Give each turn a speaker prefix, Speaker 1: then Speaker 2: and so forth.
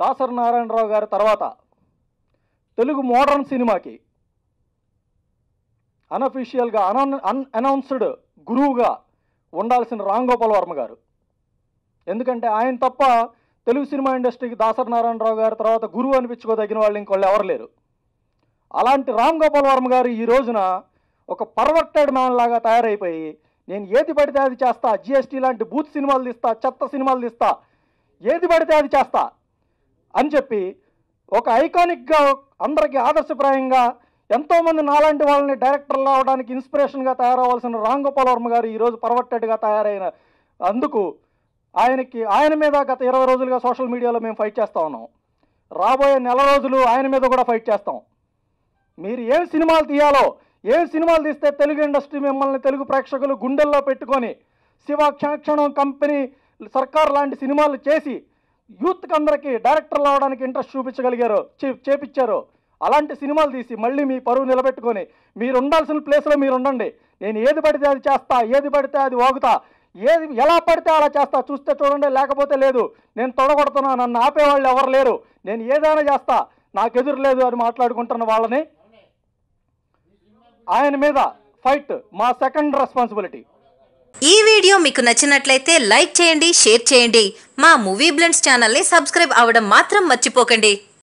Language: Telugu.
Speaker 1: దాసరి నారాయణరావు గారి తర్వాత తెలుగు మోడర్న్ సినిమాకి అనఫీషియల్గా అన్ అన్ అనౌన్స్డ్ గురువుగా ఉండాల్సిన రామ్ గోపాల్ వర్మ గారు ఎందుకంటే ఆయన తప్ప తెలుగు సినిమా ఇండస్ట్రీకి దాసరి నారాయణరావు గారి తర్వాత గురువు అనిపించుకోదగిన వాళ్ళు ఇంకోళ్ళు ఎవరు లేరు అలాంటి రామ్ గోపాల్ వర్మ గారు ఈ రోజున ఒక పర్వర్టెడ్ మ్యాన్ లాగా తయారైపోయి నేను ఏది పడితే అది చేస్తా జిఎస్టీ లాంటి బూత్ సినిమాలు తీస్తా చెత్త సినిమాలు తీస్తా ఏది పడితే అది చేస్తా అని చెప్పి ఒక ఐకానిక్గా అందరికీ ఆదర్శప్రాయంగా ఎంతోమంది నాలాంటి వాళ్ళని డైరెక్టర్లు అవడానికి ఇన్స్పిరేషన్గా తయారవలసిన రామ్ గోపాల్ వర్మ గారు ఈరోజు పర్వర్టెడ్గా తయారైన అందుకు ఆయనకి ఆయన మీద గత ఇరవై రోజులుగా సోషల్ మీడియాలో మేము ఫైట్ చేస్తా ఉన్నాం రాబోయే నెల రోజులు ఆయన మీద కూడా ఫైట్ చేస్తాం మీరు ఏం సినిమాలు తీయాలో ఏం సినిమాలు తీస్తే తెలుగు ఇండస్ట్రీ మిమ్మల్ని తెలుగు ప్రేక్షకులు గుండెల్లో పెట్టుకొని శివ క్షణక్షణం కంపెనీ సర్కార్ లాంటి సినిమాలు చేసి యూత్కి అందరికీ డైరెక్టర్లు అవడానికి ఇంట్రెస్ట్ చూపించగలిగారు చే- చేపించారు అలాంటి సినిమాలు తీసి మళ్ళీ మీ పరువు నిలబెట్టుకొని మీరు ఉండాల్సిన ప్లేస్లో మీరు ఉండండి నేను ఏది పడితే అది చేస్తా ఏది పడితే అది వాగుతా ఏది ఎలా పడితే అలా చేస్తా చూస్తే చూడండి లేకపోతే లేదు నేను తొడగొడుతున్నా నన్ను ఆపేవాళ్ళు ఎవరు లేరు నేను ఏదైనా చేస్తా నాకు ఎదురు లేదు అని మాట్లాడుకుంటున్న వాళ్ళని ఆయన మీద ఫైట్ మా సెకండ్ రెస్పాన్సిబిలిటీ
Speaker 2: ఈ వీడియో మీకు నచ్చినట్లయితే లైక్ చేయండి షేర్ చేయండి మా మూవీ బ్లెండ్స్ ఛానల్ని సబ్స్క్రైబ్ అవ్వడం మాత్రం మర్చిపోకండి